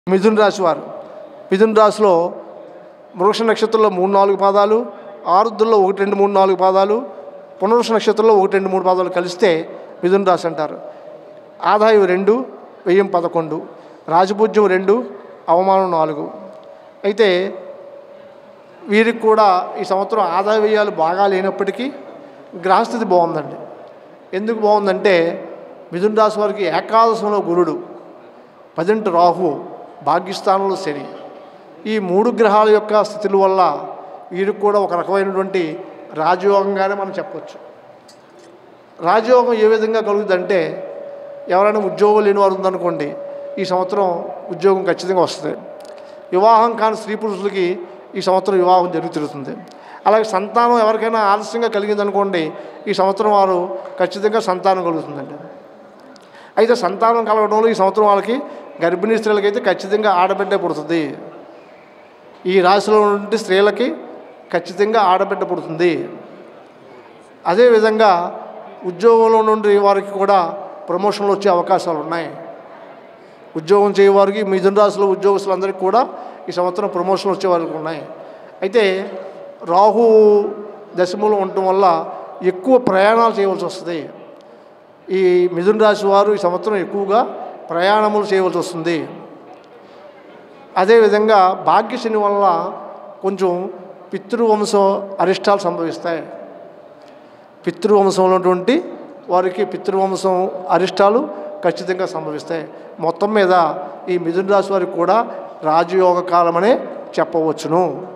మిథున రాశి వారు మిథున రాశిలో మృగశ నక్షత్రంలో మూడు నాలుగు పాదాలు ఆరుద్దుల్లో ఒకటి రెండు మూడు నాలుగు పాదాలు పునరుష నక్షత్రంలో ఒకటి రెండు మూడు పాదాలు కలిస్తే మిథున రాశి అంటారు ఆదాయం రెండు వ్యయం పదకొండు రాజపూజ్యం రెండు అవమానం నాలుగు అయితే వీరికి కూడా ఈ సంవత్సరం ఆదాయ వ్యయాలు బాగా లేనప్పటికీ గ్రహస్థితి బాగుందండి ఎందుకు బాగుందంటే మిథున రాశి వారికి ఏకాదశంలో గురుడు పదింటి రాహు భాగ్యస్థానంలో శని ఈ మూడు గ్రహాల యొక్క స్థితుల వల్ల వీరికి కూడా ఒక రకమైనటువంటి రాజయోగంగానే మనం చెప్పొచ్చు రాజయోగం ఏ విధంగా కలుగుతుందంటే ఎవరైనా ఉద్యోగం లేని వారు ఉందనుకోండి ఈ సంవత్సరం ఉద్యోగం ఖచ్చితంగా వస్తుంది వివాహం కాని స్త్రీ పురుషులకి ఈ సంవత్సరం వివాహం జరుగుతుంది అలాగే సంతానం ఎవరికైనా ఆలస్యంగా కలిగిందనుకోండి ఈ సంవత్సరం వారు ఖచ్చితంగా సంతానం కలుగుతుందండి అయితే సంతానం కలగడంలో ఈ సంవత్సరం వాళ్ళకి గర్భిణీ స్త్రీలకి అయితే ఖచ్చితంగా ఆడబిడ్డ పుడుతుంది ఈ రాశిలో నుండి స్త్రీలకి ఖచ్చితంగా ఆడబిడ్డ పుడుతుంది అదేవిధంగా ఉద్యోగంలో నుండి వారికి కూడా ప్రమోషన్లు వచ్చే అవకాశాలు ఉన్నాయి ఉద్యోగం చేయవారికి మిథున రాశిలో ఉద్యోగస్తులందరికీ కూడా ఈ సంవత్సరం ప్రమోషన్లు వచ్చే వారికి ఉన్నాయి అయితే రాహు దశములు ఉండటం వల్ల ఎక్కువ ప్రయాణాలు చేయవలసి వస్తుంది ఈ మిథున రాశి వారు ఈ సంవత్సరం ఎక్కువగా ప్రయాణములు చేయవలసి వస్తుంది అదేవిధంగా భాగ్యశని వల్ల కొంచెం పితృవంశం అరిష్టాలు సంభవిస్తాయి పితృవంశంలో ఉన్నటువంటి వారికి పితృవంశం అరిష్టాలు ఖచ్చితంగా సంభవిస్తాయి మొత్తం మీద ఈ మిథున రాశి వారికి కూడా రాజయోగ కాలమనే చెప్పవచ్చును